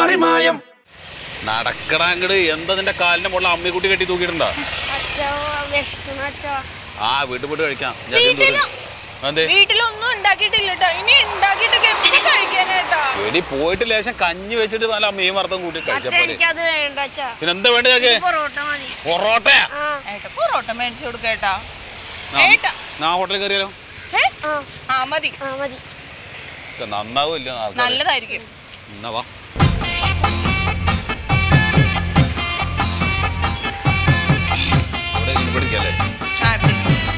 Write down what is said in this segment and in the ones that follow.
പാറിമായം നടക്കടാ അങ്ങട് എന്താ നിന്റെ കാലിന്റെ മുകളിൽ അമ്മിക്കുട്ടി കെട്ടി തൂക്കിയിട്ടുണ്ടോ അച്ഛാ വിശക്കണ അച്ഛാ ആ വീട്ടിൽ പോയിട്ട് കഴിക്കാം ഞാൻ ഇതിന് വീട്ടിലോ? ദൂരം. അതെ വീട്ടിലൊന്നും ഉണ്ടാക്കിയിട്ടില്ല കേട്ടോ ഇനി ഉണ്ടാക്കിയിട്ടൊക്കെ എപ്പോഴും കഴിക്കാനായിട്ടാ വീട്ടിൽ പോയിട്ട് ലേശം കഞ്ഞി വെച്ചിട്ട് നല്ല മീൻ വറുത്തും കൂട്ടി അച്ഛാ കഴിച്ചപ്പോലെ എനിക്കത് വേണ്ട അച്ഛാ പിന്നെ എന്താ വേണ്ടത് ഞങ്ങൾക്ക് പൊറോട്ട മതി പൊറോട്ടയാ ആ ഏട്ടാ പൊറോട്ട മേടിച്ചു കൊടുക്കേട്ടാ ആ, ഏട്ടാ ഞാൻ ഹോട്ടലിൽ കയറിയാലോ ഏ? ആ ആ മതി ആ മതി നന്നാവില്ല നല്ലതായിരിക്കും എന്നാ വാ ഇവിടെ ഇരുന്ന് പിടിക്കല്ലേ ആ, ഇവിടെ.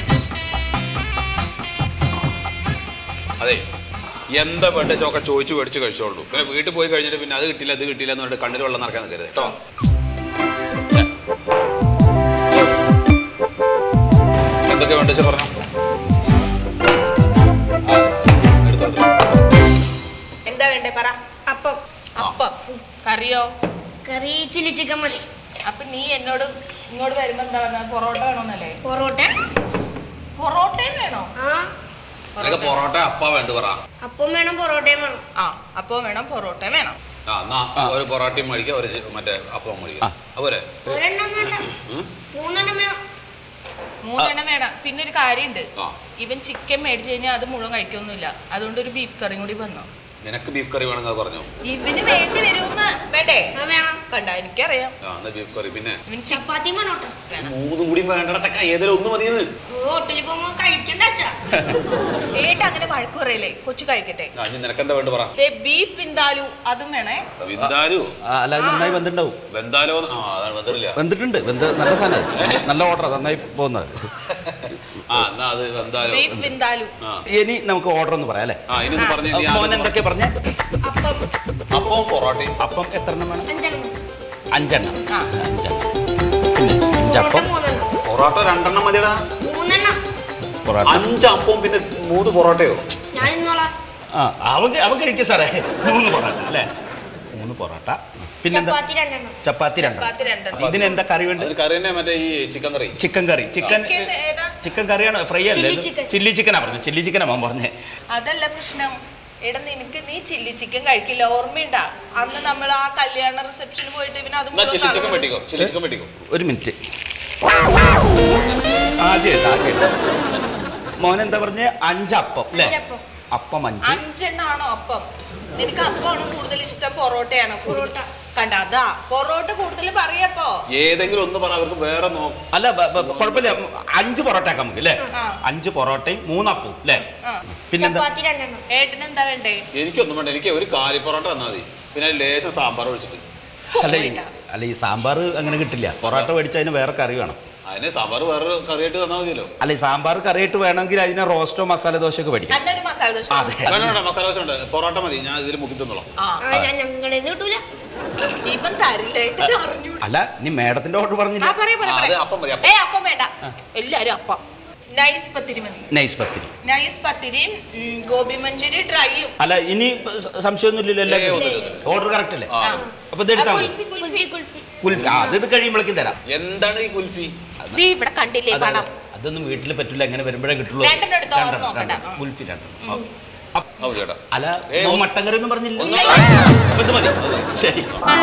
അതെ എന്താ വേണ്ട ചോക്ക ചോദിച്ചു മേടിച്ച് കഴിച്ചോളൂ പിന്നെ വീട്ടിൽ പോയി കഴിഞ്ഞിട്ട് പിന്നെ അത് കിട്ടില്ല അത് കിട്ടില്ല എന്ന് പറഞ്ഞിട്ട് കണ്ണിൽ വെള്ളം നടക്കാൻ നിൽക്കരുത് കേട്ടോ എന്തൊക്കെ വേണ്ട വെച്ചാൽ പറഞ്ഞോ ആ, എടുത്തോണ്ട്. എന്താ വേണ്ടേ പറ അപ്പം അപ്പം കറിയോ കറി ചില്ലി ചിക്കൻ മതി അപ്പൊ നീ എന്നോട് ഇങ്ങോട്ട് വരുമ്പോ എന്താ പറഞ്ഞ പൊറോട്ട വേണമെന്നല്ലേ പൊറോട്ട പൊറോട്ടയും വേണോ ആ നിനക്ക് പൊറോട്ട അപ്പ വേണ്ട പറ അപ്പം വേണം പൊറോട്ടയും വേണം ആ അപ്പോ വേണം പൊറോട്ടയും വേണം ആ എന്നാ ഒരു പൊറോട്ടയും മേടിക്കുക ഒരു ചി- മറ്റേ അപ്പം മേടിക്കുക അതുപോലെ ഒരെണ്ണം വേണ്ട ഉം? മൂന്നെണ്ണം വേണം മൂന്നെണ്ണം വേണം പിന്നെ ഒരു കാര്യമുണ്ട് ആ. ഇവൻ ചിക്കൻ മേടിച്ചു കഴിഞ്ഞാൽ അത് മുഴുവൻ കഴിക്കൊന്നുമില്ല അതുകൊണ്ട് ഒരു ബീഫ് കറിയും കൂടി പറഞ്ഞു നിനക്ക് ബീഫ് കറി വേണമെങ്കിൽ അത് പറഞ്ഞു ഇവന് വേണ്ടി വരുമെന്ന് വേണ്ടേ ആ വേണം കണ്ട എനിക്കറിയാം ആ എന്നാ ബീഫ് കറി പിന്നെ ഇവൻ ചിക്കൻ ചപ്പാത്തിയും വേണം കേട്ടോ വേണം മൂന്നും കൂടി വേണ്ടട ചക്ക ഏതെങ്കിലും ഒന്ന് മതിയെന്ന് ഹോട്ടലിൽ പോകുമ്പോ കഴിക്കണ്ട അച്ഛാ ഏട്ടാ അങ്ങനെ വഴക്ക് പറയല്ലേ കൊച്ചു കഴിക്കട്ടെ ആ ഇനി നിനക്കെന്താ വേണ്ട പറ ദേ ബീഫ് വിന്താലു അതും വേണേ വെന്താലു ആ, അല്ല അത് നന്നായി വെന്തിട്ടുണ്ടാവും വെന്താലോ ആ അതാണ് വെന്തറില്ല വെന്തിട്ടുണ്ട് വെന്ത് നല്ല സാധനം നല്ല ഓർഡർ നന്നായി പോകുന്നത് ആ എന്നാ അത് വെന്താലോ ബീഫ് വിന്താലു ആ ഇനി നമുക്ക് ഓർഡർ ഒന്ന് പറയാം അല്ലേ ആ ഇനി പറഞ്ഞു മോൻ എന്തൊക്കെ പറഞ്ഞേ അപ്പം അപ്പം പൊറോട്ടയും അപ്പം എത്ര എണ്ണം വേണം അഞ്ചെണ്ണം അഞ്ചെണ്ണം ആ അഞ്ചെണ്ണം പിന്നെ പൊറോട്ട അഞ്ചപ്പം മൂന്നെണ്ണം പൊറോട്ട രണ്ടെണ്ണം മതിയടാ മൂന്നെണ്ണം പൊറോട്ട അഞ്ച് അപ്പവും പിന്നെ മൂന്ന് പൊറോട്ടയോ ഞാൻ ഇന്നോളാം ആ അവൻ അവൻ കഴിക്കും സാറേ മൂന്ന് പൊറോട്ട അല്ലേ മൂന്ന് പൊറോട്ട പിന്നെന്താ ചപ്പാത്തി രണ്ടെണ്ണം ചപ്പാത്തി ചപ്പാത്തി രണ്ടെണ്ണം രണ്ടെണ്ണം. ഇതിന് എന്താ കറി വേണ്ടത് അതിന് കറി തന്നെ മറ്റേ ഈ chicken curry chicken curry chicken chicken ഏതാ ചിക്കൻ കറിയാണോ ഫ്രൈ അല്ലേ ചില്ലി ചിക്കൻ. ചില്ലി ചിക്കനാ പറഞ്ഞു ചില്ലി ചിക്കനാ മോൻ പറഞ്ഞേ അതല്ല പ്രശ്നം എടാ നിനക്ക് നീ ചില്ലി ചിക്കൻ കഴിക്കില്ല ഓർമ്മയുണ്ടാ അന്ന് നമ്മൾ ആ കല്യാണ റിസപ്ഷന് പോയിട്ട് പിന്നെ അത് എന്നാ ചില്ലി ചിക്കൻ മുഴുവൻ വെട്ടിക്കോ ചില്ലി ചിക്കൻ വെട്ടിക്കോ ഒരു മിനിറ്റ് ആദ്യമായിട്ട് ആദ്യമായിട്ട് മോൻ എന്താ പറഞ്ഞ അഞ്ചപ്പം അല്ലേ അഞ്ചപ്പം. അപ്പം അഞ്ച് അഞ്ചെണ്ണാണോ അപ്പം നിനക്ക് അപ്പമാണോ കൂടുതൽ ഇഷ്ടം പൊറോട്ടയാണോ കൂടുതൽ പൊറോട്ട. കണ്ട അതാ പൊറോട്ട കൂടുതൽ പറയപ്പോ ഏതെങ്കിലും ഒന്ന് പറ അവർക്ക് വേറെ നോ അല്ല ബ- ബ- കുഴപ്പമില്ല അഞ്ച് പൊറോട്ട ആക്കാം നമുക്ക് അല്ലേ ആ. അഞ്ച് പൊറോട്ടയും മൂന്നപ്പവും അല്ലേ ആ. പിന്നെന്താ ചപ്പാത്തി രണ്ടെണ്ണം ഏട്ടന് എന്താ വേണ്ടേ എനിക്കൊന്നും വേണ്ട എനിക്ക് ഒരു കാലി പൊറോട്ട തന്നാൽ മതി പിന്നെ അതിൽ ലേശം സാമ്പാർ ഒഴിച്ചിട്ട് അല്ല ഈ അല്ല ഈ സാമ്പാർ അങ്ങനെ കിട്ടില്ല പൊറോട്ട മേടിച്ച് അതിന് വേറെ കറി വേണം അതിന് സാമ്പാർ വേറെ കറിയായിട്ട് തന്നാൽ മതിയല്ലോ അല്ല ഈ സാമ്പാർ കറിയായിട്ട് വേണമെങ്കിൽ അതിന് റോസ്റ്റോ മസാല ദോശയൊക്കെ മേടിക്കാം അന്നൊരു മസാല ദോശ അതെ വേണ്ട വേണ്ട മസാല ദോശ ഉണ്ട് പൊറോട്ട മതി ഞാൻ ഇതിൽ മുക്കി തന്നോളാം ആ ആ ഞാൻ ഞങ്ങളെ കിട്ടൂല ഇവൻ തരില്ല ഏട്ടന് അറിഞ്ഞു അല്ല നീ മേഡത്തിന്റെ ഓർഡർ ആ പറഞ്ഞില്ല പറയാ ആ, അത് അപ്പം മതി, അപ്പം. ഏ അപ്പം വേണ്ട എല്ലാരും അപ്പം നൈസ് പത്തിരി മതി നൈസ് പത്തിരി നൈസ് പത്തിരിയും ഉം, ഗോബി മഞ്ചൂരി ഡ്രൈയും അല്ല ഇനി സ- സംശയമൊന്നുമില്ലല്ലോ ഏയ്, എല്ലാം ഒന്നുമില്ല. ഓർഡർ കറക്റ്റ് അല്ലേ ആ. അപ്പൊ ഇത് എടുത്താൽ മതി കുൽഫി, കുൽഫി കുൽഫി കുൽഫി ആ അത് ഇത് കഴിയുമ്പോഴേക്കും തരാം എന്താണ് ഈ കുൽഫി ദേ ഇവിടെ കണ്ടില്ലേ അതെ, പണം അതെ. അതൊന്നും വീട്ടിൽ പറ്റില്ല എങ്ങനെ വരുമ്പോഴേ കിട്ടുള്ളൂ രണ്ടെണ്ണം എടുത്തോ, രണ്ടെണ്ണം, നോക്കണ്ട. രണ്ടെണ്ണം. കുൽഫി രണ്ടെണ്ണം ഓ. അപ്പ- ഓ ചേട്ടാ അല്ല ഏയ്, മോൻ ഒന്ന്- മട്ടൻ കറി ഒന്നും പറഞ്ഞില്ല ഒന്ന് അപ്പൊ ഇത് മതി ശരി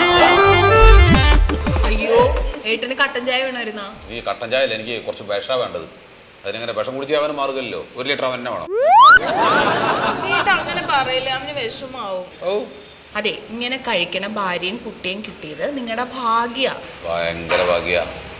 അയ്യോ ഏട്ടന് കട്ടൻ ചായ വേണമായിരുന്നോ ഈ കട്ടൻ ചായല്ല എനിക്ക് കുറച്ച് വിഷ വേണ്ടത് അതിനിങ്ങനെ വിഷം കുടിച്ച് അവന് മാർഗമല്ലോ ഒരു ലിറ്റർ അവൻ തന്നെ വേണം ഏട്ടാ അങ്ങനെ പറയില്ല അവന് വിഷമാവും ഓ അതെ ഇങ്ങനെ കഴിക്കണ ഭാര്യയും കുട്ടിയും കിട്ടിയത് നിങ്ങളുടെ ഭാഗ്യ ഭയങ്കര ഭാഗ്യ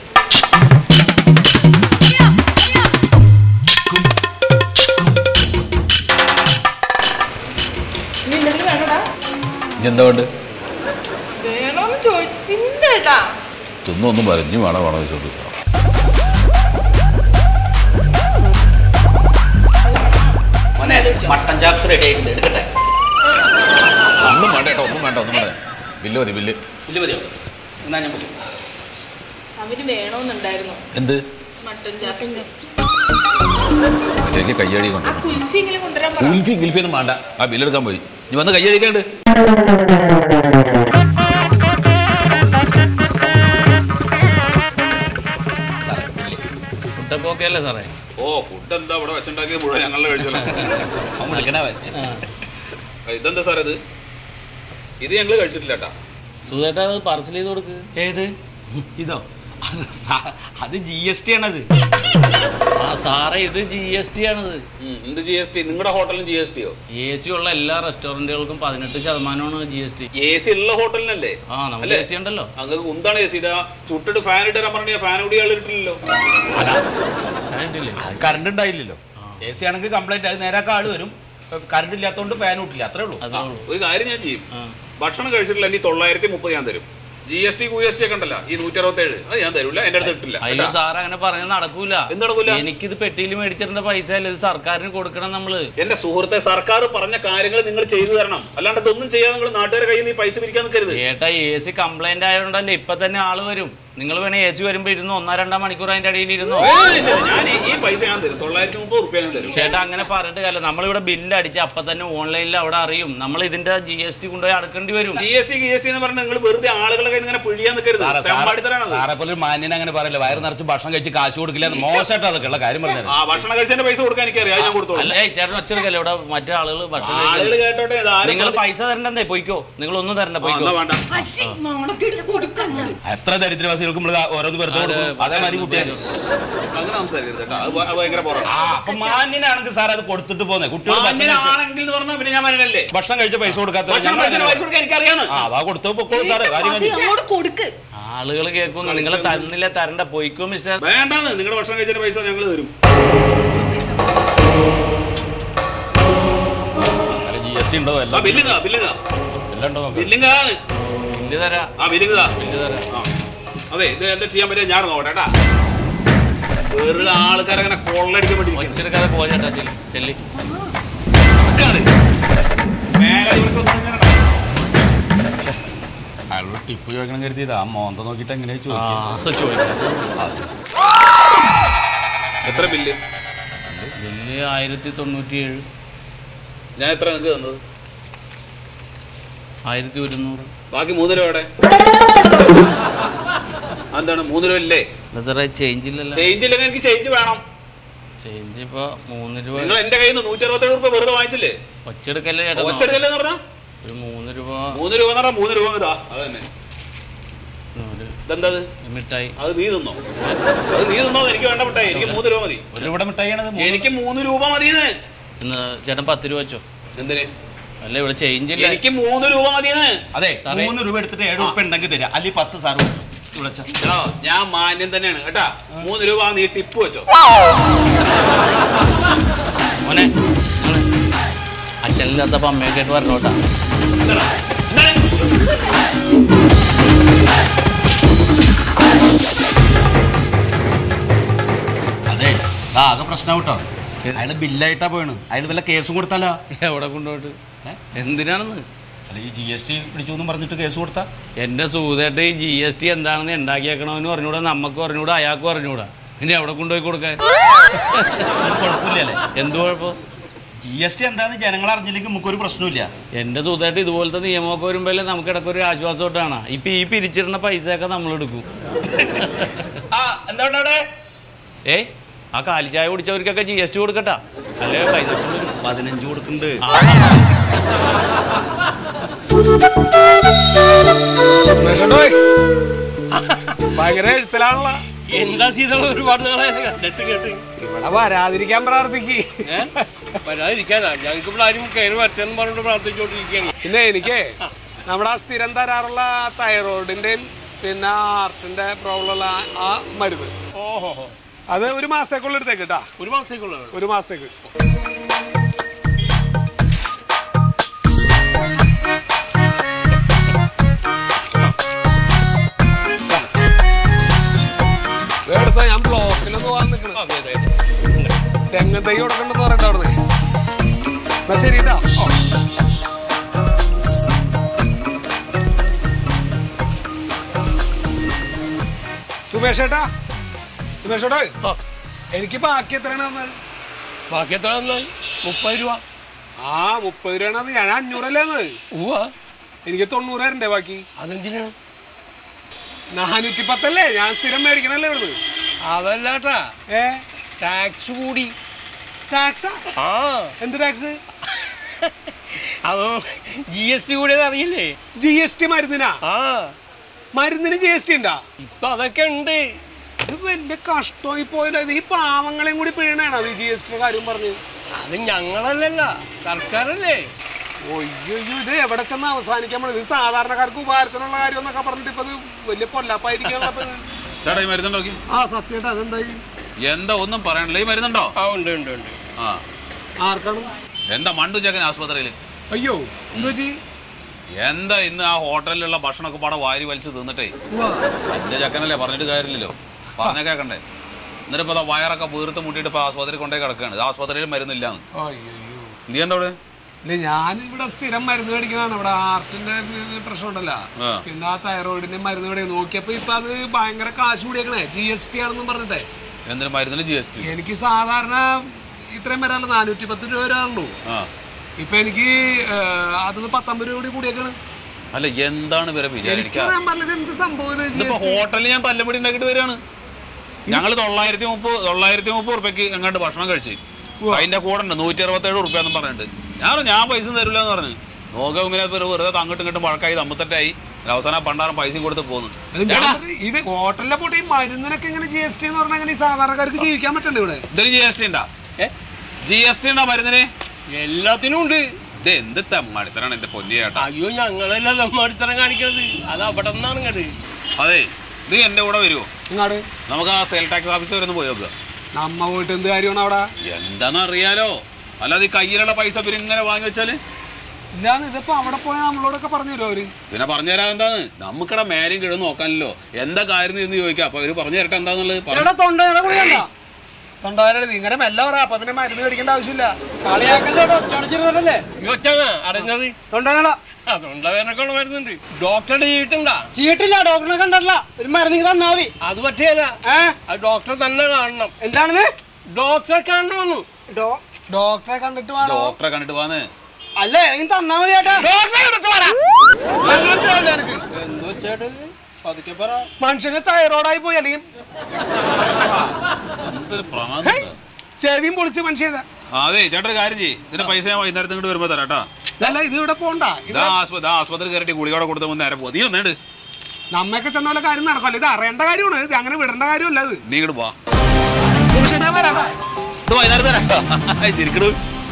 നീ എന്തെങ്കിലും വേണോടാ എന്താ വേണ്ട വേണോന്ന് ചോദിച്ചു എന്താ തിന്നൊന്നും പറഞ്ഞു വേണം വേണം വെച്ചോണ്ട് മോനെ മട്ടൻ ചാപ്സ് റെഡി ആയിട്ടുണ്ട് എടുക്കട്ടെ ഒന്നും വേണ്ട കേട്ടോ ഒന്നും വേണ്ട ഒന്നും വേണ്ട ബില്ല് മതി ബില്ല് ഇല്ല മതിയോ എന്നാ ഞാൻ പോയി അവന് വേണോന്നുണ്ടായിരുന്നു എന്ത് മട്ടൻ ചാപ്സ് അതിലേക്ക് കയ്യടി കൊണ്ട് ആ കുൽഫി എങ്കിലും കൊണ്ടുവരാൻ പറ ഗുൽഫി ഗുൽഫി ഒന്നും വേണ്ട ആ ബില്ലെടുക്കാൻ പോയി നീ വന്ന് കയ്യടിക്കാണ്ട് ഫുഡൊക്കെ ഓക്കെ അല്ലേ സാറേ ഓ ഫുഡ് എന്താ ഇവിടെ വെച്ചുണ്ടാക്കിയത് മുഴുവൻ ഞങ്ങളുടെ കഴിച്ചല്ലോ നൽകണവൻ ഇതെന്താ സാർ ഇത് ഇത് ഞങ്ങൾ കഴിച്ചിട്ടില്ല കേട്ടാ സുധേട്ടാ അത് പാർസൽ ചെയ്ത് കൊടുക്ക് ഏത് ഇതോ അത് സാ- അത് ജി എസ് ടി ആണത് ആ സാറേ ഇത് ജി എസ് ടി ആണിത് ഉം, എന്ത് ജി എസ് ടി നിങ്ങളുടെ ഹോട്ടലിന് ജി എസ് ടിയോ എ സി ഉള്ള എല്ലാ റെസ്റ്റോറൻറ്റുകൾക്കും പതിനെട്ട് ശതമാനമാണ് G S T A C ഉള്ള ഹോട്ടലിനല്ലേ ആ നമുക്ക് അല്ലേ? എ സി ഉണ്ടല്ലോ അങ്ങ് കുന്താണ് എ സി ഇതാ ചുട്ടിട്ട് ഫാൻ ഇട്ടാൻ പറഞ്ഞ ഫാൻ കൂടി ആൾ ഇട്ടില്ലല്ലോ അല്ല കണ്ടില്ലേ അത് കറണ്ട് ഉണ്ടായില്ലല്ലോ എ സി ആണെങ്കിൽ കംപ്ലൈന്റ് അത് നേരാക്കാൻ ആള് വരും കറണ്ട് ഇല്ലാത്തതുകൊണ്ട് ഫാൻ ഇട്ടില്ല അത്രേ ഉള്ളൂ അതേ ഉള്ളൂ ഒരു കാര്യം ഞാൻ ചെയ്യും ആ. ഭക്ഷണം കഴിച്ചിട്ടില്ല എനിക്ക് തൊള്ളായിരത്തി മുപ്പത് ഞാൻ തരും ജി എസ് ടി കു എസ് ടി ഒക്കെ ഉണ്ടല്ലോ ഈ നൂറ്റി അറുപത്തേഴ് അത് ഞാൻ തരൂല എന്റെ അടുത്ത് ഇട്ടില്ല അയ്യോ കേട്ടാ? സാർ അങ്ങനെ പറഞ്ഞാൽ നടക്കൂല എന്ത് നടക്കൂല? എനിക്കിത് പെട്ടിയിൽ മേടിച്ചിരുന്ന പൈസ അല്ല ഇത് സർക്കാരിന് കൊടുക്കണം നമ്മള് എന്റെ സുഹൃത്തെ സർക്കാർ പറഞ്ഞ കാര്യങ്ങൾ നിങ്ങൾ ചെയ്തു തരണം അല്ലാണ്ട് ഇതൊന്നും ചെയ്യാതെ നിങ്ങൾ നാട്ടുകാരെ കയ്യിൽ നിന്ന് ഈ പൈസ പിരിക്കാൻ നിൽക്കരുത് ഏട്ടാ എ സി കംപ്ലൈന്റ് ആയതുകൊണ്ടല്ലേ ഇപ്പൊ തന്നെ ആള് വരും നിങ്ങൾ വേണേ എ സി വരുമ്പോ ഇരുന്നോ ഒന്നോ രണ്ടോ മണിക്കൂർ അതിന്റെ അടിയിൽ ഇരുന്നോ ഏയ് ഇല്ല, ഞാൻ ഈ- ഈ പൈസ ഞാൻ തരും തൊള്ളായിരത്തി മുപ്പത് റുപ്യ ഞാൻ തരും ചേട്ടാ അങ്ങനെ പറഞ്ഞിട്ട് കാര്യമില്ല നമ്മളിവിടെ ബില്ല് അടിച്ച് അപ്പൊ തന്നെ ഓൺലൈനിൽ അവിടെ അറിയും നമ്മൾ ഇതിന്റെ ജി എസ് ടി കൊണ്ടുപോയി അടക്കേണ്ടി വരും G S T G S T എന്ന് പറഞ്ഞാൽ നിങ്ങൾ വെറുതെ ആളുകളെ കയ്യിൽ നിന്ന് ഇങ്ങനെ പിഴിയാൻ നിൽക്കരുത് സാറേ തെമ്മാടിത്തരാണത് സാറെ പോലെ ഒരു മാന്യൻ അങ്ങനെ പറയില്ല വയറ് നിറച്ച് ഭക്ഷണം കഴിച്ച് കാശ് കൊടുക്കില്ല എന്ന് മോശമായിട്ട് അതൊക്കെ ഉള്ള കാര്യം പറഞ്ഞത് ആ ഭക്ഷണം കഴിച്ചതിന്റെ പൈസ കൊടുക്കാൻ എനിക്കറിയാം അത് ഞാൻ കൊടുത്തോളൂ അല്ല ഏയ് ചേട്ടൻ ഒച്ചെടുക്കല്ലേ ഇവിടെ മറ്റേ ആളുകൾ ഭക്ഷണം ആളുകൾ കഴിക്കുന്നത്. കേട്ടോട്ടെ ഇത് ആരും നിങ്ങൾ പറഞ്ഞ്- പൈസ തരണ്ടേ പോയിക്കോ നിങ്ങൾ ഒന്നും തരണ്ട ആ, പോയിക്കോ എന്നാ വേണ്ട അശ്ശി, നാണക്കേട് കൊടുക്കാൻ എത്ര ദരിദ്രവാസികൾക്ക് നമ്മൾ ഓരോന്ന് വെറുതെ കൊടുക്കും അതേമാതിരി കുട്ടികൾ അങ്ങനെ സംസാരിക്കരുത് കേട്ടോ അത് ഭ- അത് ഭയങ്കര പുറമാണ് ആ അപ്പൊ മാന്യനാണെങ്കിൽ സാർ അത് കൊടുത്തിട്ട് പോന്നെ കുട്ടികൾ ഭക്ഷണം കഴിച്ച- മാന്യനാണെങ്കിൽ എന്ന് പറഞ്ഞാൽ പിന്നെ ഞാൻ മനല്ലേ ഭക്ഷണം കഴിച്ച പൈസ കൊടുക്കാത്ത ഭക്ഷണം കഴിച്ചതിന് പൈസ കൊടുക്കാൻ എനിക്കറിയാന്ന് ആ അതാ കൊടുത്തോ പൊക്കോളൂ സാറേ കാര്യം അത് കഴിഞ്ഞു. അങ്ങോട്ട് കൊടുക്ക് ആളുകൾ കേൾക്കുന്നു നിങ്ങൾ തന്നില്ല തരണ്ട പോയിക്കോ മിസ്റ്റർ വേണ്ടാന്ന് നിങ്ങളുടെ ഭക്ഷണം കഴിച്ചതിന്റെ പൈസ ഞങ്ങൾ തരും അല്ല ജി എസ് ടി ഉണ്ടോ ആ എല്ലാം ബില്ലിങ്ങ ബില്ലിങ്ങ എല്ലാം ഉണ്ടോ നോക്കാം ബില്ലിങ്ങ ബില്ല് തരാ ആ ബില്ലിങ്ങ ബില്ല് തരാ ആ അതെ ഇത് എന്താ ചെയ്യാൻ പറ്റുക ഞാൻ നോക്കട്ടെ കേട്ടാ വെറുതെ ആൾക്കാരെ അങ്ങനെ കൊള്ളടിക്കാൻ വേണ്ടി ഇരിക്കുകയാണ്. ഒച്ചെടുക്കാതെ പോ ചേട്ടാ ചെല്ലി ചെല്ലി നിൽക്കാണ്. മേലെ ഇവർക്കൊന്നും ഇങ്ങനെ ഇടാം. അയാളോട് ടിപ്പ് ചോദിക്കണം കരുതിയതാ ആ മോന്ത നോക്കിയിട്ട് എങ്ങനെയാ ആ ചോദിക്കുക അത് ചോദിക്കാം എത്ര ബില്ല് ബില്ല് ആയിരത്തി തൊണ്ണൂറ്റി ഏഴ് ഞാൻ എത്ര നിങ്ങൾക്ക് തന്നത് ആയിരത്തി ഒരുന്നൂറ് ബാക്കി മൂന്ന് രൂപ എവിടെ എന്താണ് മൂന്ന് രൂപ ഇല്ലേ അല്ല സാറേ ചേഞ്ച് ഇല്ലല്ലോ ചേഞ്ച് ഇല്ലെങ്കിൽ എനിക്ക് ചേഞ്ച് വേണം ചേഞ്ച് ഇപ്പൊ മൂന്ന് രൂപ നിങ്ങൾ എന്റെ കയ്യിൽ നിന്ന് നൂറ്റി അറുപത്തേഴ് രൂപ വെറുതെ വാങ്ങിച്ചില്ലേ ഒച്ചെടുക്കല്ലേ ചേട്ടാ ഒച്ചെടുക്കല്ലെന്ന് പറഞ്ഞാ ഒരു മൂന്ന് രൂപ മൂന്ന് രൂപ എന്ന് പറഞ്ഞാൽ മൂന്ന് രൂപ ഇതാ അത് തന്നെ ഒരു ഇതെന്താ അത്? മിഠായി അത് നീ തിന്നോ അത് നീ തിന്നോ എനിക്ക് വേണ്ട മിഠായി എനിക്ക് മൂന്ന് രൂപ മതി ഒരു ഇവിടെ മിഠായിയാണത് മൂന്ന് എനിക്ക് മൂന്ന് രൂപ മതിയെന്ന് ഇന്ന് ചേട്ടൻ പത്ത് രൂപ വെച്ചോ എന്തിന് അല്ല ഇവിടെ ചേഞ്ച് ഇല്ല എനിക്ക് മൂന്ന് രൂപ മതിയെന്ന് അതെ സാറേ. മൂന്ന് രൂപ എടുത്തിട്ട് ഏഴ് രൂപ ഉണ്ടെങ്കിൽ തരാം അല്ലെങ്കിൽ പത്ത് സാറ് കൊടുത്തു വിളിച്ച എടോ ഞാൻ മാന്യം തന്നെയാണ് കേട്ടാ മൂന്ന് രൂപ നീ ടിപ്പ് വെച്ചോ മോനെ മോനെ. അച്ഛനില്ലാത്തപ്പോ അമ്മയൊക്കെ ആയിട്ട് പറഞ്ഞോട്ടാ എന്താടാ? എന്താണ്? അതെ ആ, ആകെ പ്രശ്നം കേട്ടോ അയാള് ബില്ലായിട്ടാ പോയാണ് അയാൾ വല്ല കേസും കൊടുത്താലോ എവിടെ കൊണ്ടുപോയിട്ട് ഏ? എന്തിനാണെന്ന് അല്ല ഈ ജി എസ് ടി പിടിച്ചു എന്നും പറഞ്ഞിട്ട് കേസ് കൊടുത്താ എന്റെ സൂതായിട്ട് ഈ ജി എസ് ടി എന്താണെന്ന് ഉണ്ടാക്കിയേക്കണമെന്ന് പറഞ്ഞുകൂടാ നമുക്ക് പറഞ്ഞുകൂടാ അയാൾക്ക് പറഞ്ഞുകൂടാ ഇനി എവിടെ കൊണ്ടുപോയി കൊടുക്കാൻ കുഴപ്പമില്ലല്ലേ എന്ത് കുഴപ്പം ജി എസ് ടി എന്താന്ന് ജനങ്ങൾ അറിഞ്ഞില്ലെങ്കിൽ നമുക്കൊരു പ്രശ്നമില്ല എന്റെ സൂതായിട്ട് ഇതുപോലത്തെ നിയമമൊക്കെ വരുമ്പോഴല്ലേ നമുക്ക് ഇടയ്ക്കൊരു ആശ്വാസമായിട്ടാണ് ഇപ്പൊ ഈ പിരിച്ചിടുന്ന പൈസയൊക്കെ നമ്മൾ എടുക്കും ആ എന്താ ഉണ്ട് അവിടെ ഏ ആ കാലിച്ചായ കുടിച്ചവർക്കൊക്കെ ജി എസ് ടി കൊടുക്കട്ടാ അല്ലേ പൈസ പതിനഞ്ച് കൊടുക്കുന്നുണ്ട് ഭയങ്കര എഴുത്തലാണല്ലോ എന്താ സീതള ഒരുപാട് നാളായി കണ്ടിട്ട് കേട്ട് ഇവിടെ വരാതിരിക്കാൻ പ്രാർത്ഥിക്ക് വരാതിരിക്കാനാ ഞങ്ങൾക്ക് ഇവിടെ ആരും കയറി പറ്റെന്ന് പറഞ്ഞിട്ട് പ്രാർത്ഥിച്ചോണ്ടിരിക്കുകയാണ് പിന്നെ എനിക്ക് നമ്മുടെ ആ സ്ഥിരം തരാറുള്ള തൈറോയിഡിന്റെയും പിന്നെ ഹാർട്ടിന്റെ പ്രോബ്ലം ഉള്ള ആ മരുന്ന് ഓഹോ അത് ഒരു മാസത്തേക്കുള്ള എടുത്തേക്ക് കേട്ടാ ഒരു മാസത്തേക്കുള്ള ഒരു മാസത്തേക്ക് എടുത്ത ഞാൻ ബ്ലോക്കിലൊന്ന് പോകാൻ നിൽക്കണം തെങ്ങ് തൈ കൊടുക്കണ്ടെന്ന് പറയണ്ട അവിടെ എന്നാ ശരി കേട്ടോ സുമേഷ് ഏട്ടാ സുമേഷ് ഏട്ടാ എനിക്ക് ബാക്കി എത്രയാണ് തന്നത് ബാക്കി എത്ര തന്നായി? മുപ്പത് രൂപ ആ മുപ്പത് രൂപയാണ് ഞാൻ അഞ്ഞൂറല്ലേ തന്നത് ഉവ്വ എനിക്ക് തൊണ്ണൂറ് തരണ്ടേ ബാക്കി അതെന്തിനാണ് നാനൂറ്റി പത്തല്ലേ ഞാൻ സ്ഥിരം മേടിക്കണല്ലേ ഇവിടുന്ന് അതല്ലാട്ടാ ഏ ടാക്സ് കൂടി ടാക്സാ ആ എന്ത് ടാക്സ് അതോ ജി എസ് ടി കൂടിയത് അറിയില്ലേ ജി എസ് ടി മരുന്നിനാ ആ മരുന്നിന് ജി എസ് ടി ഉണ്ടാ ഇപ്പൊ അതൊക്കെ ഉണ്ട് ഇത് വലിയ കഷ്ടമായി പോയില്ല ഇത് ഈ പാവങ്ങളെയും കൂടി പിഴണാണ് ഈ ജി എസ് ടി കാര്യം പറഞ്ഞു അത് ഞങ്ങളല്ലല്ല സർക്കാരല്ലേ ഒയ്യോ ഇത് എവിടെ ചെന്ന് അവസാനിക്കാൻ പോണത് ഇത് സാധാരണക്കാർക്ക് ഉപകാരത്തിനുള്ള കാര്യം എന്നൊക്കെ പറഞ്ഞിട്ട് ഇപ്പൊ ഇത് വലിയ പൊല്ലാപ്പായിരിക്കാനുള്ള ഇപ്പൊ ഇത്. ചേട്ടാ ഈ മരുന്നുണ്ടോ നോക്കി ആ സത്യമായിട്ട് അതെന്തായി എന്താ ഒന്നും പറയാനില്ല ഈ മരുന്നുണ്ടോ ആ ഉണ്ട് ഉണ്ട് ഉണ്ട് ആ ആർക്കാണ് എന്താ മണ്ടു ചക്കൻ ആസ്പത്രിയിൽ അയ്യോ എന്താ പറ്റി? എന്താ ഇന്ന് ആ ഹോട്ടലിലുള്ള ഭക്ഷണമൊക്കെ പാടെ വാരി വലിച്ച് തിന്നിട്ടേ ഉവ്വ. എന്റെ ചക്കനല്ലേ പറഞ്ഞിട്ട് കാര്യമില്ലല്ലോ പറഞ്ഞ കേക്കണ്ടേ എന്നിട്ട് ഇപ്പൊ ദാ വയറൊക്കെ വീർത്ത് മുട്ടിയിട്ട് ഇപ്പൊ ആസ്പത്രി കൊണ്ടേ കിടക്കുകയാണ് ഇത് ആസ്പത്രിയിൽ മരുന്നില്ലാന്ന് അയ്യോ നീ എന്താ ഇവിടെ ഇല്ല ഞാൻ ഇവിടെ സ്ഥിരം മരുന്ന് മേടിക്കണതാണ് ഇവിടെ ഹാർട്ടിന്റെ പ്രശ്നം ഉണ്ടല്ലോ ആ. പിന്നെ ആ തൈറോയിഡിന്റെ മരുന്ന് മേടിക്കും നോക്കിയപ്പോ ഇപ്പൊ അത് ഭയങ്കര കാശ് കൂടിയേക്കണേ ജി എസ് ടി ആണെന്നും പറഞ്ഞിട്ടേ എന്തിനു മരുന്നിന് ജി എസ് ടി എനിക്ക് സാധാരണ ഇത്രയും വരാനുള്ള നാനൂറ്റി പത്ത് രൂപ വരാറുള്ളൂ ആ ഇപ്പൊ എനിക്ക് അതിന് പത്തൊമ്പത് രൂപ കൂടി കൂടിയേക്കാണ് അല്ല എന്താണ് ഇവരെ വിചാരിക്കുക എനിക്കറിയാൻ പറഞ്ഞത് എന്ത് സംഭവം ഇത് ജി ഇതിപ്പോ എസ് ടി ഹോട്ടലിൽ ഞാൻ തല്ലമുടി ഉണ്ടാക്കിയിട്ട് വരികയാണ് ഞങ്ങൾ തൊള്ളായിരത്തി മുപ്പത് തൊള്ളായിരത്തി മുപ്പത് ഉറുപ്പ്യക്ക് എങ്ങാണ്ട് ഭക്ഷണം കഴിച്ച് അതിന്റെ കൂടെ ഉണ്ട് നൂറ്റി അറുപത്തേഴ് ഉറുപ്പ്യ എന്ന് പറഞ്ഞിട്ട് ഞാൻ ഞാൻ പൈസ തരില്ല എന്ന് പറഞ്ഞു നോക്കാം ഇങ്ങനെ ഇപ്പൊ വെറുതെ അങ്ങോട്ടും ഇങ്ങോട്ടും വഴക്കായി തമ്മത്തെറ്റായി അവസാനം പണ്ടാരം പൈസയും കൊടുത്ത് പോന്നു അത് ഞാൻ പറഞ്ഞത് ഇത് ഹോട്ടലിലെ പോട്ടെ ഈ മരുന്നിനൊക്കെ ഇങ്ങനെ ജി എസ് ടി എന്ന് പറഞ്ഞാൽ ഈ സാധാരണക്കാർക്ക് ജീവിക്കാൻ പറ്റണ്ടേ ഇവിടെ ഇതിന് ജി എസ് ടി ഉണ്ടാ ഏ ജി എസ് ടി ഉണ്ടാ മരുന്നിന് എല്ലാത്തിനും ഉണ്ട് ഇത് എന്ത് തെമ്മടുത്തരാണ് എന്റെ പൊന്നി ചേട്ടാ അയ്യോ ഞങ്ങളല്ല നമ്മളിത്തരം കാണിക്കുന്നത് അത് അവിടെ നിന്നാണ് ഇങ്ങട് അതെ ഇത് എന്റെ കൂടെ വരുമോ ഇങ്ങാട് നമുക്ക് ആ സെയിൽ ടാക്സ് ഓഫീസ് വരെ ഒന്ന് പോയി നോക്കുക നമ്മ പോയിട്ട് എന്ത് കാര്യമാണ് അവിടെ എന്താന്ന് അറിയാലോ അല്ലാതെ ഈ കയ്യിലുള്ള പൈസ പിന്നെ ഇങ്ങനെ വാങ്ങി വെച്ചാല് ഇല്ലാന്ന് ഇതിപ്പോ അവിടെ പോയാൽ നമ്മളോടൊക്കെ പറഞ്ഞു തരുമോ അവര് പിന്നെ പറഞ്ഞു തരാൻ എന്താന്ന് നമുക്കിടെ മേലും കിഴന്ന് നോക്കാനല്ലോ എന്താ കാര്യം എന്ന് ചോദിക്കാം അപ്പൊ അവര് പറഞ്ഞു തരട്ടെ എന്താന്നുള്ളത് പറ- എടാ തൊണ്ടവേദന കുടിക്കണ്ട തൊണ്ടവേദന ഇങ്ങനെ മെല്ലെ പറ അപ്പൊ പിന്നെ മരുന്ന് മേടിക്കേണ്ട ആവശ്യമില്ല കളിയാക്കുന്നോ ചടച്ചിരുന്നല്ലേ ഈ ഒച്ചാണ് അടഞ്ഞത് തൊണ്ടവേദന അതുകൊണ്ട് വേനൊക്കെ വരുന്നുണ്ട് ഡോക്ടറുടെ ചെയ്തിട്ടുണ്ടാ ചീട്ടില്ല ഡോക്ടറിനെ കണ്ടല്ല ഒരു മരുന്ന് തന്നാ മതി അത് പറ്റിയല്ല ഏ അത് ഡോക്ടറെ തന്നെ കാണണം എന്താണെന്ന് ഡോക്ടറെ കാണണമെന്ന് ഡോക്ടറെ കണ്ടിട്ട് വേണോ ഡോക്ടറെ കണ്ടിട്ട് പോന്ന് അല്ല എനിക്ക് തന്നാ മതി ചേട്ടാ മനുഷ്യന് തൈറോയിഡായി പോയി അല്ലെങ്കിൽ എന്തൊരു പ്രാന്ത് ഇത്. ചെവിയും പൊളിച്ച് മനുഷ്യനെ ആ, അതെ ചേട്ടൻ ഒരു കാര്യം ചെയ്യ് ഇതിന്റെ പൈസ ഞാൻ വൈകുന്നേരത്ത് ഇങ്ങോട്ട് വരുമ്പോ തരാം കേട്ടോ അല്ല ഇത് ഇവിടെ പോണ്ട ഇത് ഇതാ ആസ്പത്രി ആസ്പത്രി കയറിയിട്ട് ഗുളികയോടെ കൊടുത്ത മുന്നേ നേരെ പോ നീ ഒന്നേട് നമ്മയൊക്കെ ചെന്ന പോലെ കാര്യം നടക്കല്ല ഇത് അറിയേണ്ട കാര്യമാണ് ഇത് അങ്ങനെ വിടേണ്ട കാര്യമല്ല ഇത് നീ ഇങ്ങോട്ട് പോ സൂക്ഷിച്ചാ വരാട്ടാ ഇത് വൈകുന്നേരം തരാം തിരിക്കണു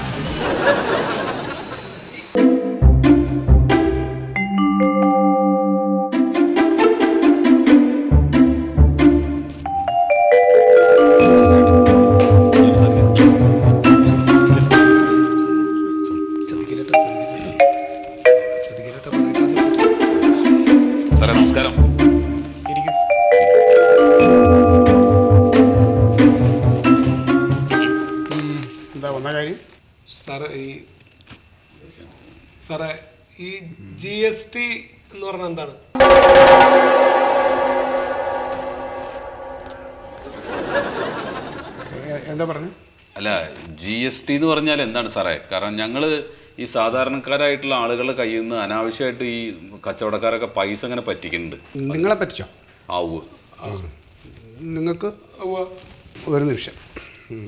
സാറേ നമസ്കാരം എന്താ വന്ന കാര്യം സാറേ ഈ സാറേ ഈ ജി എസ് ടി എന്ന് പറഞ്ഞാൽ എന്താണ് എ- എന്താ പറഞ്ഞു അല്ല ജി എസ് ടി എന്ന് പറഞ്ഞാൽ എന്താണ് സാറേ കാരണം ഞങ്ങൾ ഈ സാധാരണക്കാരായിട്ടുള്ള ആളുകളുടെ കയ്യിൽ നിന്ന് അനാവശ്യമായിട്ട് ഈ കച്ചവടക്കാരൊക്കെ പൈസ അങ്ങനെ പറ്റിക്കുന്നുണ്ട് നിങ്ങളെ പറ്റിച്ചോ ആവ് നിങ്ങൾക്ക് ഒരു നിമിഷം ഉം.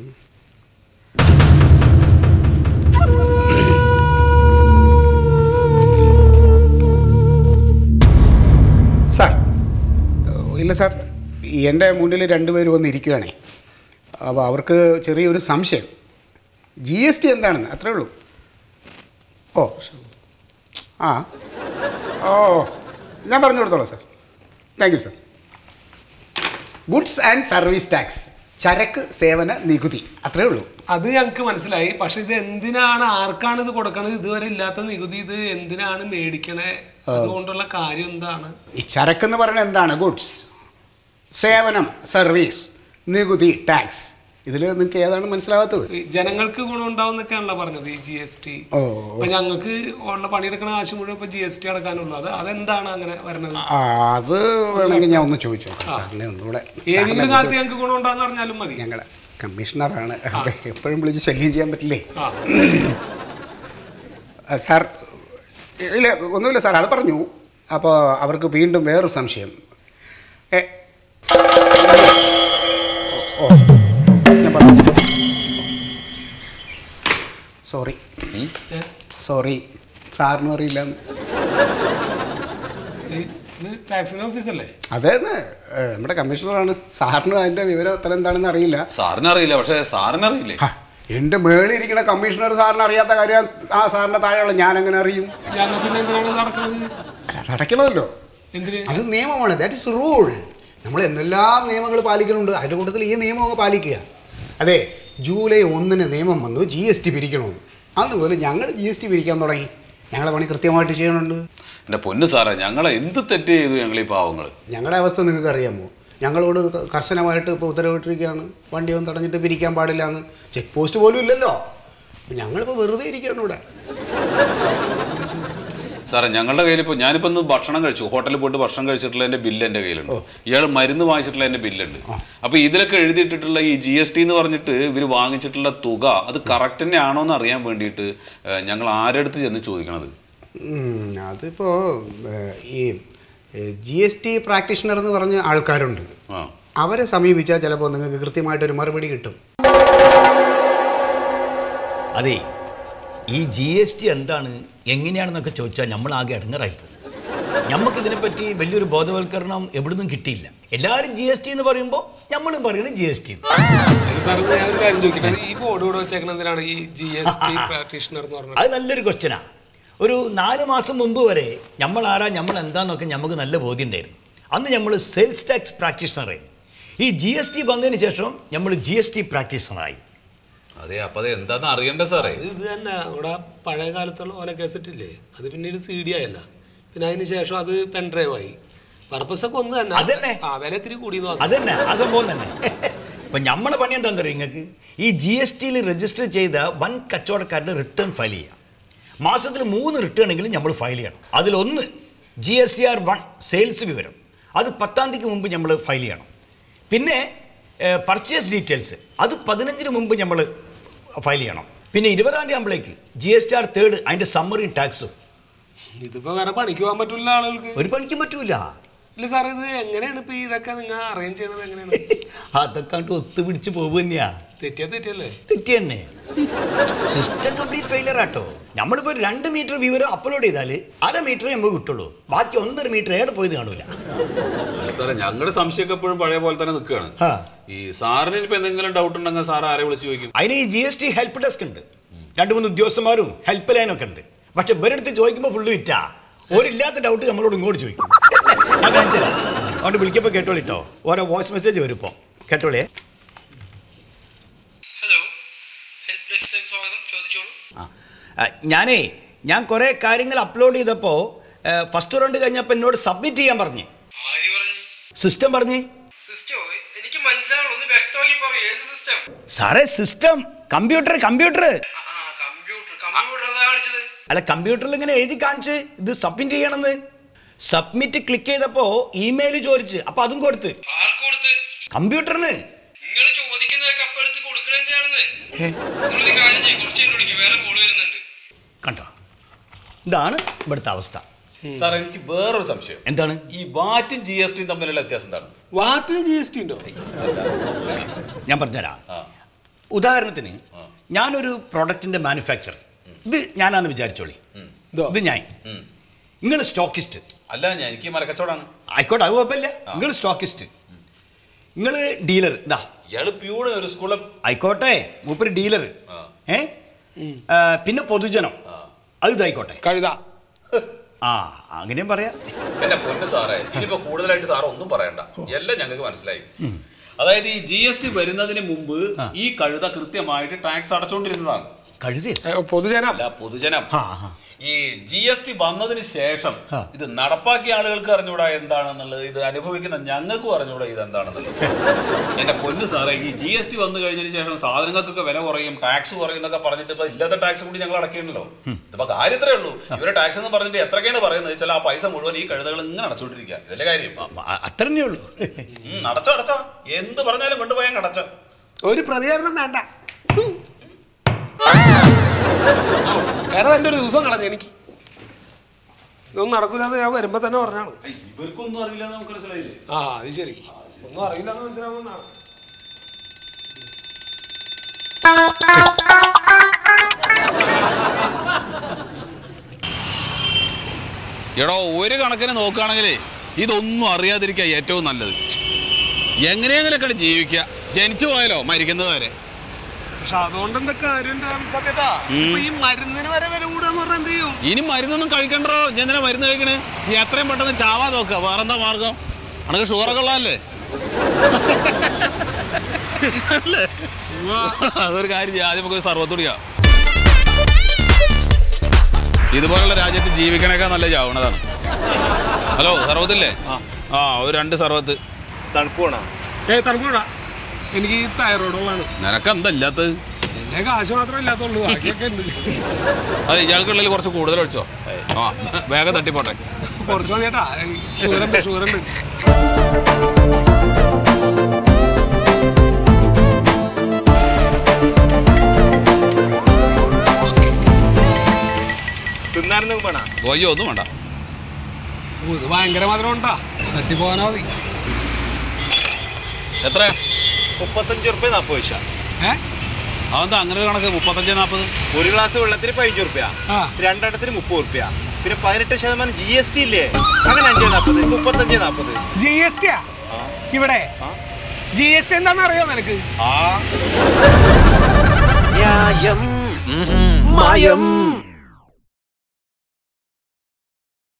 സാർ ഇല്ല സാർ എൻ്റെ മുന്നിൽ രണ്ടുപേര് വന്ന് ഇരിക്കുകയാണേ അപ്പോൾ അവർക്ക് ചെറിയൊരു സംശയം ജി എസ് ടി എന്താണെന്ന് അത്രേ ഉള്ളൂ ഓ ആ ഓ ഞാൻ പറഞ്ഞു കൊടുത്തോളാം sir thank you sir goods and service tax ചരക്ക് സേവന നികുതി അത്രേ ഉള്ളൂ അത് ഞങ്ങൾക്ക് മനസ്സിലായി പക്ഷെ ഇത് എന്തിനാണ് ആർക്കാണ് ഇത് കൊടുക്കണത് ഇതുവരെ ഇല്ലാത്ത നികുതി ഇത് എന്തിനാണ് മേടിക്കണേ അതുകൊണ്ടുള്ള കാര്യം എന്താണ് ഈ ചരക്ക് എന്ന് പറയുന്നത് എന്താണ് ഗുഡ്സ് സേവനം സർവീസ് നികുതി ടാക്സ് ഇതിൽ നിങ്ങൾക്ക് ഏതാണ് മനസ്സിലാവാത്തത് ഈ ജനങ്ങൾക്ക് ഗുണമുണ്ടാവുന്നൊക്കെയാണല്ലോ പറഞ്ഞത് ഈ ജി എസ് ടി ഓ അപ്പൊ ഞങ്ങൾക്ക് ഉള്ള പണിയെടുക്കുന്ന കാശ് മുഴുവൻ ഇപ്പൊ ജി എസ് ടി അടക്കാനുള്ളൂ അത് അതെന്താണ് അങ്ങനെ വരണത് ആ, അത് വേണമെങ്കിൽ ഞാൻ ഒന്ന് ചോദിച്ചു നോക്കാം സാറിനെ ഒന്നുകൂടെ ഏതെങ്കിലും കാലത്ത് ഞങ്ങൾക്ക് ഗുണമുണ്ടാന്ന് പറഞ്ഞാലും മതി ഞങ്ങളുടെ കമ്മീഷണറാണ് എപ്പോഴും വിളിച്ച് ശല്യം ചെയ്യാൻ പറ്റില്ലേ ആ ആ, സാർ ഇല്ല ഒന്നുമില്ല സാർ അത് പറഞ്ഞു അപ്പോൾ അവർക്ക് വീണ്ടും വേറൊരു സംശയം ഏ, ഓ ഞാൻ പറഞ്ഞു സോറി ഏ? സോറി സാറിനും അറിയില്ല എന്ന് ഈ- ഇത് ടാക്സിന്റെ ഓഫീസല്ലേ അതേന്ന് ഏ, നമ്മുടെ കമ്മീഷണറാണ് സാറിനും അതിൻ്റെ വിവരം എത്ര എന്താണെന്ന് അറിയില്ല സാറിനറിയില്ല പക്ഷേ സാറിനറിയില്ലേ ഹ, എൻ്റെ മേളിൽ ഇരിക്കുന്ന കമ്മീഷണർ സാറിന് അറിയാത്ത കാര്യം ആ സാറിൻ്റെ താഴെയുള്ള ഞാൻ എങ്ങനെ അറിയും ഞങ്ങൾ പിന്നെ എന്തിനാണ് ഇത് നടക്കുന്നത് അല്ല അത് അടയ്ക്കണമല്ലോ എന്തിന് അത് നിയമമാണ് ദാറ്റ് ഇസ് റൂൾ നമ്മൾ എന്തെല്ലാം നിയമങ്ങൾ പാലിക്കുന്നുണ്ട് അതിൻ്റെ കൂട്ടത്തിൽ ഈ നിയമം അങ്ങ് പാലിക്കുക അതെ ജൂലൈ ഒന്നിന് നിയമം വന്നു ജി എസ് ടി പിരിക്കണമെന്ന് അന്ന് മുതൽ ഞങ്ങൾ ജി എസ് ടി പിരിക്കാൻ തുടങ്ങി ഞങ്ങളെ പണി കൃത്യമായിട്ട് ചെയ്യണുണ്ട് എൻ്റെ പൊന്നു സാറേ ഞങ്ങളെ എന്ത് തെറ്റ് ചെയ്തു ഞങ്ങൾ ഈ പാവങ്ങൾ ഞങ്ങളുടെ അവസ്ഥ നിങ്ങൾക്ക് അറിയാമോ ഞങ്ങളോട് ക- കർശനമായിട്ട് ഇപ്പോൾ ഉത്തരവിട്ടിരിക്കുകയാണ് വണ്ടിയൊന്നും തടഞ്ഞിട്ട് പിരിക്കാൻ പാടില്ല എന്ന് ചെക്ക് പോസ്റ്റ് പോലും ഇല്ലല്ലോ അപ്പം ഞങ്ങളിപ്പോൾ വെറുതെ ഇരിക്കുകയാണ് ഇവിടെ സാറേ ഞങ്ങളുടെ കയ്യിൽ ഇപ്പോൾ ഞാനിപ്പോൾ ഇന്ന് ഭക്ഷണം കഴിച്ചു ഹോട്ടലിൽ പോയിട്ട് ഭക്ഷണം കഴിച്ചിട്ടുള്ള എൻ്റെ ബില്ല് എൻ്റെ കയ്യിലുണ്ട് ഇയാൾ മരുന്ന് വാങ്ങിച്ചിട്ടുള്ള എൻ്റെ ബില്ലുണ്ട് അപ്പോൾ ഇതിലൊക്കെ എഴുതിയിട്ടിട്ടുള്ള ഈ ജി എസ് ടി എന്ന് പറഞ്ഞിട്ട് ഇവർ വാങ്ങിച്ചിട്ടുള്ള തുക അത് കറക്റ്റ് തന്നെ ആണോ എന്ന് അറിയാൻ വേണ്ടിയിട്ട് ഏഹ്, ഞങ്ങൾ ആരെടുത്ത് ചെന്ന് ചോദിക്കണത് ഉം, അതിപ്പോൾ ഏഹ്, ഈ ജി എസ് ടി പ്രാക്ടീഷണർ എന്ന് പറഞ്ഞ ആൾക്കാരുണ്ട് ആ അവരെ സമീപിച്ചാൽ ചിലപ്പോൾ നിങ്ങൾക്ക് കൃത്യമായിട്ടൊരു മറുപടി കിട്ടും അതെ ഈ ജി എസ് ടി എന്താണ് എങ്ങനെയാണെന്നൊക്കെ ചോദിച്ചാൽ നമ്മൾ ആകെ ഇടങ്ങറായിപ്പോകും നമുക്ക് ഇതിനെപ്പറ്റി വലിയൊരു ബോധവൽക്കരണം എവിടുന്നും കിട്ടിയില്ല എല്ലാവരും ജി എസ് ടി എന്ന് പറയുമ്പോൾ നമ്മളും പറയുന്നത് ജി എസ് ടി സാർ ഞാൻ ഒരു കാര്യം ചോദിക്കട്ടെ ഈ ബോർഡ് ഇവിടെ വെച്ചേക്കണ എന്തിനാണ് ഈ ജി എസ് ടി പ്രാക്ടീഷണർ എന്ന് പറഞ്ഞത് അത് നല്ലൊരു ക്വസ്റ്റ്യനാ ഒരു നാല് മാസം മുമ്പ് വരെ നമ്മൾ ആരാ നമ്മൾ എന്താന്നൊക്കെ നമുക്ക് നല്ല ബോധ്യം ഉണ്ടായിരുന്നു അന്ന് നമ്മൾ സെയിൽസ് ടാക്സ് പ്രാക്ടീഷണറായിരുന്നു ഈ ജി എസ് ടി വന്നതിന് ശേഷം നമ്മൾ ജി എസ് ടി പ്രാക്ടീഷണറായി അതെ അപ്പോൾ അത് എന്താണെന്ന് അറിയണ്ടേ സാറേ ഇത് ഇത് തന്നെ ഇവിടെ പഴയ കാലത്തുള്ള ഓല കേസറ്റ് ഇല്ലേ അത് പിന്നീട് സി ഡി ആയല്ല പിന്നെ അതിന് ശേഷം അത് പെൻഡ്രൈവ് ആയി പർപ്പസ് ഒക്കെ ഒന്ന് തന്നെ അതന്നെ. ആ വില ഇത്തിരി കൂടി എന്ന് അതന്നെ ആ സംഭവം തന്നെ ഇപ്പം നമ്മളെ പണി എന്താണെന്ന് അറിയാം നിങ്ങൾക്ക് ഈ ജി എസ് ടിയിൽ രജിസ്റ്റർ ചെയ്ത വൻ കച്ചവടക്കാരുടെ റിട്ടേൺ ഫയൽ ചെയ്യാം മാസത്തിൽ മൂന്ന് റിട്ടേൺ എങ്കിലും നമ്മൾ ഫയൽ ചെയ്യണം അതിലൊന്ന് G S T R one sales വിവരം അത് പത്താം തീയതിക്ക് മുമ്പ് നമ്മൾ ഫയൽ ചെയ്യണം പിന്നെ പർച്ചേസ് ഡീറ്റെയിൽസ് അത് പതിനഞ്ചിന് മുമ്പ് നമ്മൾ ഫയൽ ചെയ്യണം പിന്നെ ഇരുപതാം തീയതി ആകുമ്പോഴേക്ക് G S T R third അതിൻ്റെ സമ്മറിയും ടാക്സും ഇതിപ്പോ വേറെ പണിക്ക് പോകാൻ പറ്റില്ല ആളുകൾക്ക് ഒരു പണിക്കും പറ്റൂല ഇല്ല സാർ ഇത് എങ്ങനെയാണ് ഇപ്പൊ ഇതൊക്കെ നിങ്ങൾ അറേഞ്ച് ചെയ്യണത് എങ്ങനെയാണ് അതൊക്കെ കണ്ട് ഒത്തുപിടിച്ച് പോകുക തന്നെയാ തെറ്റിയാ തെറ്റിയല്ലേ തെറ്റി തന്നെ സിസ്റ്റം കംപ്ലീറ്റ് ഫെയിലർ ആട്ടോ നമ്മളിപ്പോൾ രണ്ട് മീറ്റർ വിവരം അപ്ലോഡ് ചെയ്താൽ അര മീറ്ററേ നമുക്ക് കിട്ടുള്ളൂ ബാക്കി ഒന്നര മീറ്റർ ഏടെ പോയത് കാണൂല അല്ല സാറേ ഞങ്ങളുടെ സംശയമൊക്കെ എപ്പോഴും പഴയ പോലെ തന്നെ നിൽക്കുകയാണ് ആ. ഈ സാറിന് ഇനിയിപ്പോൾ എന്തെങ്കിലും ഡൗട്ട് ഉണ്ടെങ്കിൽ സാർ ആരെ വിളിച്ച് ചോദിക്കും അതിന് ഈ G S T help desk ഉണ്ട് രണ്ട് മൂന്ന് ഉദ്യോഗസ്ഥന്മാരും ഹെൽപ്പ് ലൈനൊക്കെ ഉണ്ട് പക്ഷെ ഇവരെടുത്ത് ചോദിക്കുമ്പോൾ ഫുള്ള് വിറ്റാ ഒരില്ലാത്ത ഡൗട്ട് നമ്മളോട് ഇങ്ങോട്ട് ചോദിക്കും ഞാൻ കാണിച്ചു തരാം അതുകൊണ്ട് വിളിക്കുമ്പോൾ കേട്ടോളിട്ടോ ഓരോ വോയിസ് മെസ്സേജ് വരും ഇപ്പോൾ കേട്ടോളിയേ ഹലോ ഹെൽപ്പ് ഡെസ്കിലേക്ക് സ്വാഗതം ചോദിച്ചോളൂ ആ ആ, ഞാനേ ഞാൻ കുറേ കാര്യങ്ങൾ അപ്ലോഡ് ചെയ്തപ്പോൾ ഫസ്റ്റ് റൗണ്ട് കഴിഞ്ഞപ്പോൾ എന്നോട് സബ്മിറ്റ് ചെയ്യാൻ പറഞ്ഞു ആര് പറഞ്ഞു സിസ്റ്റം പറഞ്ഞു സിസ്റ്റോ എനിക്ക് മനസ്സിലാവണം ഒന്ന് വ്യക്തമാക്കി പറയൂ ഏത് സിസ്റ്റം സാറേ സിസ്റ്റം കമ്പ്യൂട്ടർ കമ്പ്യൂട്ടർ ആ കമ്പ്യൂട്ടർ കമ്പ്യൂട്ടർ എന്താ കാണിച്ചത് അല്ല കമ്പ്യൂട്ടറിൽ ഇങ്ങനെ എഴുതി കാണിച്ച് ഇത് സബ്മിറ്റ് ചെയ്യണമെന്ന് സബ്മിറ്റ് ക്ലിക്ക് ചെയ്തപ്പോൾ ഇമെയിൽ ചോദിച്ച് അപ്പോൾ അതും കൊടുത്ത് ആർക്ക് കൊടുത്ത് കമ്പ്യൂട്ടറിന് നിങ്ങൾ ചോദിക്കുന്നതൊക്കെ അപ്പം എടുത്ത് കൊടുക്കണ എന്തിനാണെന്ന് നിങ്ങളൊരു കാര്യം ചെയ്യും കുറച്ച് കഴിഞ്ഞ് വിളിക്കും വേറെ കോള് വരുന്നുണ്ട് കണ്ടോ ഇതാണ് ഇവിടുത്തെ അവസ്ഥ സാർ എനിക്ക് വേറൊരു സംശയം എന്താണ് ഈ വാറ്റും ജി എസ് ടിയും തമ്മിലുള്ള വ്യത്യാസം എന്താണ് വാട്ടിന് ജി എസ് ടി ഉണ്ടോ ഞാൻ പറഞ്ഞുതരാം ആ. ഉദാഹരണത്തിന് ഞാനൊരു പ്രോഡക്റ്റിന്റെ മാനുഫാക്ചർ ഇത് ഞാനാന്ന് വിചാരിച്ചോളി ഇതോ? ഇത് ഞാൻ നിങ്ങൾ സ്റ്റോക്കിസ്റ്റ് അല്ല ഞാൻ എനിക്ക് മരക്കച്ചവടാണ് ആയിക്കോട്ടെ അത് കുഴപ്പമില്ല നിങ്ങൾ സ്റ്റോക്കിസ്റ്റ് നിങ്ങൾ ഡീലർ ഇതാ ഇയാള് പ്യൂണ് ഒരു സ്കൂളിൽ ആയിക്കോട്ടെ മൂപ്പര് ഡീലർ ആ. ഏ ആ, പിന്നെ പൊതുജനം അത് ഇതായിക്കോട്ടെ കഴുത ആ അങ്ങനെയും പറയാം എന്റെ പൊന്ന് സാറേ ഇനിയിപ്പോ കൂടുതലായിട്ട് സാർ ഒന്നും പറയണ്ട എല്ലാം ഞങ്ങൾക്ക് മനസ്സിലായി അതായത് ഈ ജി എസ് ടി വരുന്നതിന് മുമ്പ് ഈ കഴുത കൃത്യമായിട്ട് ടാക്സ് അടച്ചുകൊണ്ടിരുന്നതാണ് കഴുതയോ ഏ, പൊതുജനം അല്ല പൊതുജനം ആ, ആ. ഈ ജി എസ് ടി വന്നതിന് ശേഷം ആ. ഇത് നടപ്പാക്കിയ ആളുകൾക്ക് അറിഞ്ഞൂടാ എന്താണെന്നുള്ളത് ഇത് അനുഭവിക്കുന്ന ഞങ്ങൾക്കും അറിഞ്ഞൂടാ ഇത് എന്താണെന്നുള്ളത് എന്റെ പൊന്ന് സാറേ ഈ ജി എസ് ടി വന്നു കഴിഞ്ഞതിന് ശേഷം സാധനങ്ങൾക്കൊക്കെ വില കുറയും ടാക്സ് കുറയും എന്നൊക്കെ പറഞ്ഞിട്ട് ഇപ്പൊ ഇല്ലാത്ത ടാക്സ് കൂടി ഞങ്ങൾ അടയ്ക്കണല്ലോ ഇതിപ്പോ കാര്യത്രേ ഉള്ളൂ ഇവരെ ടാക്സ് എന്ന് പറഞ്ഞിട്ട് എത്രയൊക്കെയാണ് പറയുന്നത് വെച്ചാൽ ആ പൈസ മുഴുവൻ ഈ കഴുതകൾ ഇങ്ങനെ അടച്ചുകൊണ്ടിരിക്കുക ഇതല്ലേ കാര്യം അ- അത്രന്നേ ഉള്ളൂ ഉം, അടച്ചോ അടച്ചോ എന്ത് പറഞ്ഞാലും കൊണ്ടുപോയാൽ അടച്ചോ ഒരു പ്രതികരണം വേണ്ട വേറെ എൻ്റെ ഒരു ദിവസം കളഞ്ഞ എനിക്ക് ഇതൊന്നും നടക്കൂലെന്ന് ഞാൻ വരുമ്പോ തന്നെ പറഞ്ഞാണ് ഇവർക്കൊന്നും അറിയില്ല നമുക്ക് മനസ്സിലായില്ലേ ആ അത് ശരി ഒന്നും അറിയില്ല എന്ന് മനസ്സിലാവുന്നതാണ് എടോ ഒരു കണക്കിന് നോക്കുകയാണെങ്കിൽ ഇതൊന്നും അറിയാതിരിക്കുക ഏറ്റവും നല്ലത് എങ്ങനെയെങ്കിലൊക്കെ ജീവിക്കുക ജനിച്ചു പോയാലോ മരിക്കുന്നത് വരെ പക്ഷെ അതുകൊണ്ട് എന്താ കാര്യം സത്യതാ ഇപ്പൊ ഈ മരുന്നിന് വരെ വില കൂടാന്ന് പറഞ്ഞാൽ എന്ത് ചെയ്യും ഇനി മരുന്നൊന്നും കഴിക്കണ്ടോ ഞാൻ എന്തിനാ മരുന്ന് കഴിക്കണേ നീ എത്രയും പെട്ടെന്ന് ചാവാ നോക്കുക വേറെന്താ മാർഗം അനക്ക് ഷുഗറൊക്കെ ഉള്ളതല്ലേ അല്ലേ? അതൊരു കാര്യം ചെയ്യാം ആദ്യം നമുക്ക് സർവത്ത് കുടിക്കാം ഇതുപോലുള്ള രാജ്യത്ത് ജീവിക്കണേക്കാൾ നല്ല ചാവണതാണ് ഹലോ സർവത്തില്ലേ ആ ഒരു രണ്ട് സർവത്ത് തണുപ്പ് വേണം ഏ തണുപ്പൂടാ എനിക്ക് ഈ തൈറോയ്ഡ് ഉള്ളതാണ് നിനക്ക് എന്താ ഇല്ലാത്തത് എന്റെ കാശ് മാത്രമേ ഇല്ലാത്തുള്ളൂ ബാക്കിയൊക്കെ ഉണ്ട് അത് ഇയാൾക്കുള്ളിൽ കുറച്ച് കൂടുതൽ ഒഴിച്ചോ ആ വേഗം തട്ടിപ്പോട്ടെ കുറച്ച് മതി ചേട്ടാ ഷുഗർ ഉണ്ട് ഷുഗർ ഉണ്ട് തിന്നാനൊന്നും വേണം അയ്യോ ഒന്നും വേണ്ട ഓ, ഇത് ഭയങ്കര മധുരം ഉണ്ടാ തട്ടിപ്പോകാനാ മതി എത്ര മുപ്പത്തഞ്ച് റുപ്യ നാൽപ്പത് പൈസ ഏ അതെന്താ അങ്ങനെ ഒരു കണക്ക് മുപ്പത്തഞ്ച് നാൽപ്പത് ഒരു ഗ്ലാസ് വെള്ളത്തിന് പതിനഞ്ച് റുപ്യ ആ രണ്ടെണ്ണത്തിന് മുപ്പത് റുപ്യ പിന്നെ പതിനെട്ട് ശതമാനം ജി എസ് ടി ഇല്ലേ അങ്ങനെ അഞ്ച് നാൽപ്പത് മുപ്പത്തഞ്ച് നാൽപ്പത് ജി എസ് ടിയാ ഇവിടെ ജി എസ് ടി എന്താണെന്ന് അറിയോ നിനക്ക് ആ ന്യായം മായം